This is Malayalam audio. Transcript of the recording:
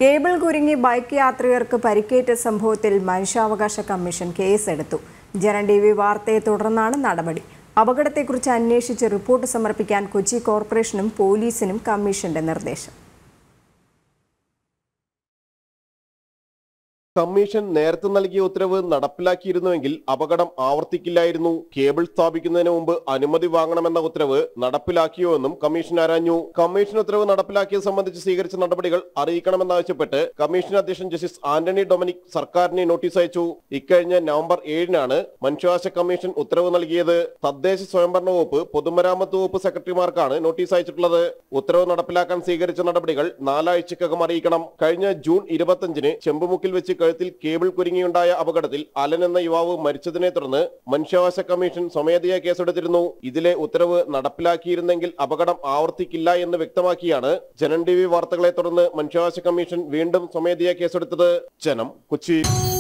കേബിൾ കുരുങ്ങി ബൈക്ക് യാത്രികർക്ക് പരിക്കേറ്റ സംഭവത്തിൽ മനുഷ്യാവകാശ കമ്മീഷൻ കേസെടുത്തു ജനൻ ടി വി വാർത്തയെ തുടർന്നാണ് നടപടി അപകടത്തെക്കുറിച്ച് അന്വേഷിച്ച് റിപ്പോർട്ട് സമർപ്പിക്കാൻ കൊച്ചി കോർപ്പറേഷനും പോലീസിനും കമ്മീഷന്റെ നിർദ്ദേശം കമ്മീഷൻ നേരത്തെ നൽകിയ ഉത്തരവ് നടപ്പിലാക്കിയിരുന്നുവെങ്കിൽ അപകടം ആവർത്തിക്കില്ലായിരുന്നു കേബിൾ സ്ഥാപിക്കുന്നതിന് മുമ്പ് അനുമതി വാങ്ങണമെന്ന ഉത്തരവ് നടപ്പിലാക്കിയോ എന്നും കമ്മീഷൻ ആരാഞ്ഞു കമ്മീഷൻ ഉത്തരവ് നടപ്പിലാക്കിയത് സംബന്ധിച്ച് സ്വീകരിച്ച നടപടികൾ അറിയിക്കണമെന്നാവശ്യപ്പെട്ട് കമ്മീഷൻ അധ്യക്ഷൻ ജസ്റ്റിസ് ആന്റണി ഡൊമിനിക് സർക്കാരിന് നോട്ടീസ് അയച്ചു ഇക്കഴിഞ്ഞ നവംബർ ഏഴിനാണ് മനുഷ്യാവകാശ കമ്മീഷൻ ഉത്തരവ് നൽകിയത് തദ്ദേശ സ്വയംഭരണ വകുപ്പ് പൊതുമരാമത്ത് വകുപ്പ് സെക്രട്ടറിമാർക്കാണ് നോട്ടീസ് അയച്ചിട്ടുള്ളത് ഉത്തരവ് നടപ്പിലാക്കാൻ സ്വീകരിച്ച നടപടികൾ നാലാഴ്ചക്കകം അറിയിക്കണം കഴിഞ്ഞ ജൂൺ ഇരുപത്തഞ്ചിന് ചെമ്പുമുക്കിൽ വെച്ച് കഴുത്തിൽ കേബിൾ കുരുങ്ങിയുണ്ടായ അപകടത്തിൽ അലൻ എന്ന യുവാവ് മരിച്ചതിനെ തുടർന്ന് മനുഷ്യാവകാശ കമ്മീഷൻ സ്വമേധയാ കേസെടുത്തിരുന്നു ഇതിലെ ഉത്തരവ് നടപ്പിലാക്കിയിരുന്നെങ്കിൽ അപകടം ആവർത്തിക്കില്ല എന്ന് വ്യക്തമാക്കിയാണ് ജനൻ ടി വി വാർത്തകളെ തുടർന്ന് മനുഷ്യാവകാശ കമ്മീഷൻ വീണ്ടും സ്വമേധയാ കേസെടുത്തത് ജനം കൊച്ചി